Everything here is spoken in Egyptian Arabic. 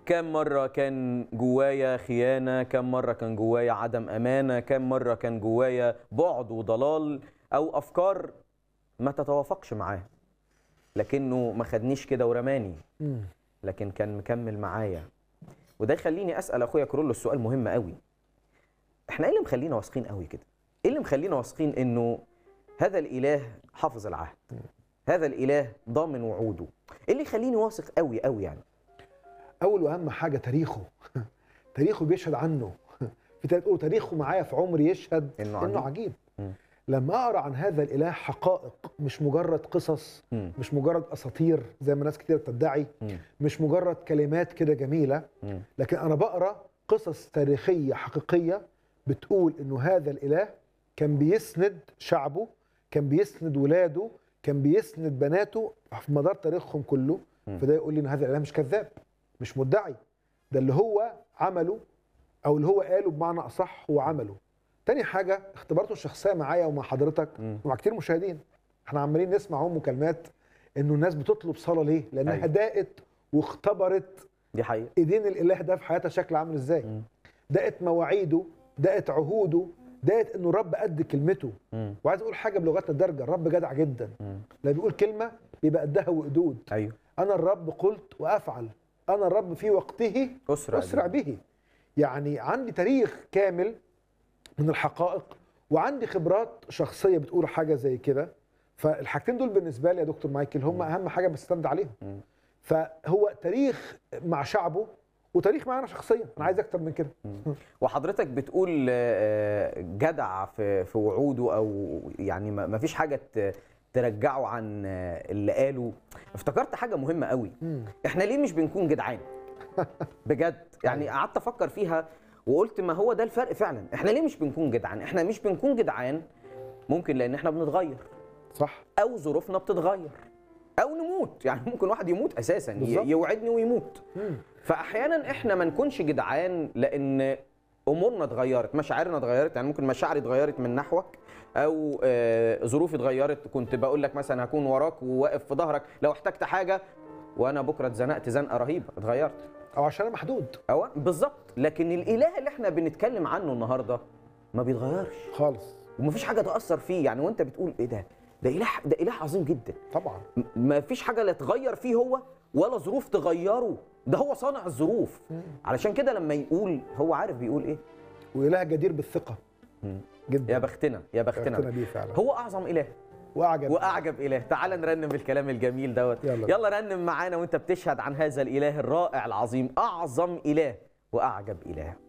كم مرة كان جوايا خيانة كم مرة كان جوايا عدم أمانة كم مرة كان جوايا بعد وضلال أو أفكار ما تتوافقش معاه لكنه ما خدنيش كده ورماني مم. لكن كان مكمل معايا وده يخليني أسأل أخويا كرولو السؤال مهم قوي احنا ايه اللي مخلينا واثقين قوي كده ايه اللي مخلينا واثقين انه هذا الاله حافظ العهد هذا الاله ضامن وعوده ايه اللي يخليني واثق قوي قوي يعني اول واهم حاجه تاريخه تاريخه بيشهد عنه في تاريخ تقول تاريخه معايا في عمري يشهد إنه انه عجيب. عجيب مم. لما اقرا عن هذا الاله حقائق مش مجرد قصص مم. مش مجرد اساطير زي ما ناس كتير بتدعي مم. مش مجرد كلمات كده جميله مم. لكن انا بقرا قصص تاريخيه حقيقيه بتقول انه هذا الاله كان بيسند شعبه كان بيسند ولاده كان بيسند بناته في مدار تاريخهم كله مم. فده يقول لي ان هذا الاله مش كذاب مش مدعي ده اللي هو عمله او اللي هو قاله بمعنى اصح هو عمله تاني حاجه اختبارته الشخصيه معايا ومع حضرتك مم. ومع كتير مشاهدين احنا عمالين نسمع اهو مكالمات انه الناس بتطلب صلاه ليه لانها أيوة. أيوة. دقت واختبرت دي حقيقه ايدين الاله ده في حياتها شكل عامل ازاي مم. دقت مواعيده دقت عهوده دقت انه الرب قد كلمته مم. وعايز اقول حاجه بلغتنا الدارجه الرب جدع جدا مم. لما بيقول كلمه بيبقى قدها وقدود ايوه انا الرب قلت وافعل انا الرب في وقته اسرع اسرع به يعني عندي تاريخ كامل من الحقائق وعندي خبرات شخصيه بتقول حاجه زي كده فالحاجتين دول بالنسبه لي يا دكتور مايكل هم اهم حاجه بستند عليهم مم. فهو تاريخ مع شعبه وتاريخ معانا شخصيا انا عايز اكتر من كده وحضرتك بتقول آه، جدع في في وعوده او يعني ما ما فيش حاجه ت- ترجعه عن آه، اللي قاله افتكرت حاجه مهمه قوي مم. احنا ليه مش بنكون جدعان بجد يعني قعدت افكر فيها وقلت ما هو ده الفرق فعلا احنا ليه مش بنكون جدعان احنا مش بنكون جدعان ممكن لان احنا بنتغير صح او ظروفنا بتتغير او نموت يعني ممكن واحد يموت اساسا ي- بالظبط. يوعدني ويموت مم. فاحيانا احنا ما نكونش جدعان لان امورنا اتغيرت مشاعرنا اتغيرت يعني ممكن مشاعري اتغيرت من نحوك او آه، ظروفي اتغيرت كنت بقول لك مثلا هكون وراك وواقف في ظهرك لو احتجت حاجه وانا بكره اتزنقت زنقه رهيبه اتغيرت او عشان انا محدود أو بالظبط لكن الاله اللي احنا بنتكلم عنه النهارده ما بيتغيرش خالص ومفيش حاجه تاثر فيه يعني وانت بتقول ايه ده ده اله ده اله عظيم جدا طبعا م- ما فيش حاجه لا تغير فيه هو ولا ظروف تغيره ده هو صانع الظروف علشان كده لما يقول هو عارف بيقول ايه واله جدير بالثقه مم. جدا يا بختنا يا بختنا بختنا بيه فعلا هو اعظم اله واعجب واعجب اله تعال نرنم الكلام الجميل دوت يلا. يلا رنم معانا وانت بتشهد عن هذا الاله الرائع العظيم اعظم اله واعجب اله